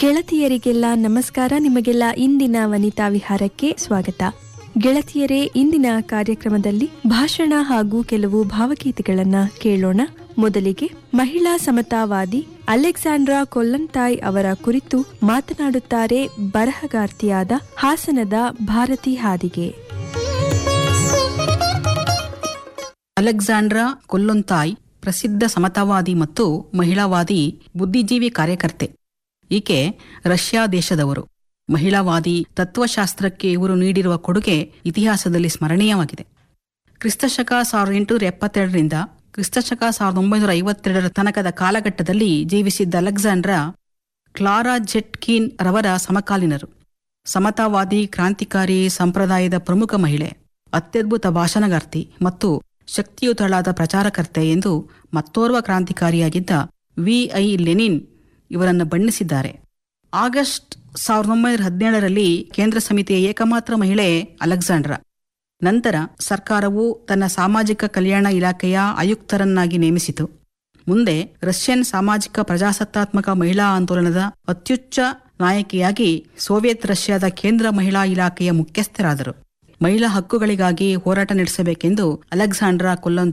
ಗೆಳತಿಯರಿಗೆಲ್ಲ ನಮಸ್ಕಾರ ನಿಮಗೆಲ್ಲ ಇಂದಿನ ವನಿತಾ ವಿಹಾರಕ್ಕೆ ಸ್ವಾಗತ ಗೆಳತಿಯರೇ ಇಂದಿನ ಕಾರ್ಯಕ್ರಮದಲ್ಲಿ ಭಾಷಣ ಹಾಗೂ ಕೆಲವು ಭಾವಗೀತೆಗಳನ್ನ ಕೇಳೋಣ ಮೊದಲಿಗೆ ಮಹಿಳಾ ಸಮತಾವಾದಿ ಅಲೆಕ್ಸಾಂಡ್ರಾ ಕೊಲ್ಲಂತಾಯ್ ಅವರ ಕುರಿತು ಮಾತನಾಡುತ್ತಾರೆ ಬರಹಗಾರ್ತಿಯಾದ ಹಾಸನದ ಭಾರತಿ ಹಾದಿಗೆ ಅಲೆಕ್ಸಾಂಡ್ರಾ ಕೊಲ್ಲೊಂತಾಯ್ ಪ್ರಸಿದ್ಧ ಸಮತಾವಾದಿ ಮತ್ತು ಮಹಿಳಾವಾದಿ ಬುದ್ಧಿಜೀವಿ ಕಾರ್ಯಕರ್ತೆ ಈಕೆ ರಷ್ಯಾ ದೇಶದವರು ಮಹಿಳಾವಾದಿ ತತ್ವಶಾಸ್ತ್ರಕ್ಕೆ ಇವರು ನೀಡಿರುವ ಕೊಡುಗೆ ಇತಿಹಾಸದಲ್ಲಿ ಸ್ಮರಣೀಯವಾಗಿದೆ ಕ್ರಿಸ್ತಶಕ ಸಾವಿರದ ಎಂಟುನೂರ ಎಪ್ಪತ್ತೆರಡರಿಂದ ಕ್ರಿಸ್ತಶಕ ಸಾವಿರದ ಒಂಬೈನೂರ ಐವತ್ತೆರಡರ ತನಕದ ಕಾಲಘಟ್ಟದಲ್ಲಿ ಜೀವಿಸಿದ್ದ ಅಲೆಕ್ಸಾಂಡ್ರಾ ಕ್ಲಾರಾ ಜೆಟ್ಕೀನ್ ರವರ ಸಮಕಾಲೀನರು ಸಮತಾವಾದಿ ಕ್ರಾಂತಿಕಾರಿ ಸಂಪ್ರದಾಯದ ಪ್ರಮುಖ ಮಹಿಳೆ ಅತ್ಯದ್ಭುತ ಭಾಷಣಗಾರ್ತಿ ಮತ್ತು ಶಕ್ತಿಯುತಳಾದ ಪ್ರಚಾರಕರ್ತೆ ಎಂದು ಮತ್ತೋರ್ವ ಕ್ರಾಂತಿಕಾರಿಯಾಗಿದ್ದ ವಿ ಐ ಲೆನಿನ್ ಇವರನ್ನು ಬಣ್ಣಿಸಿದ್ದಾರೆ ಆಗಸ್ಟ್ ಸಾವಿರದ ಒಂಬೈನೂರ ಹದಿನೇಳರಲ್ಲಿ ಕೇಂದ್ರ ಸಮಿತಿಯ ಏಕಮಾತ್ರ ಮಹಿಳೆ ಅಲೆಕ್ಸಾಂಡ್ರಾ ನಂತರ ಸರ್ಕಾರವು ತನ್ನ ಸಾಮಾಜಿಕ ಕಲ್ಯಾಣ ಇಲಾಖೆಯ ಆಯುಕ್ತರನ್ನಾಗಿ ನೇಮಿಸಿತು ಮುಂದೆ ರಷ್ಯನ್ ಸಾಮಾಜಿಕ ಪ್ರಜಾಸತ್ತಾತ್ಮಕ ಮಹಿಳಾ ಆಂದೋಲನದ ಅತ್ಯುಚ್ಚ ನಾಯಕಿಯಾಗಿ ಸೋವಿಯತ್ ರಷ್ಯಾದ ಕೇಂದ್ರ ಮಹಿಳಾ ಇಲಾಖೆಯ ಮುಖ್ಯಸ್ಥರಾದರು ಮಹಿಳಾ ಹಕ್ಕುಗಳಿಗಾಗಿ ಹೋರಾಟ ನಡೆಸಬೇಕೆಂದು ಅಲೆಕ್ಸಾಂಡ್ರಾ ಕೊಲ್ಲೊನ್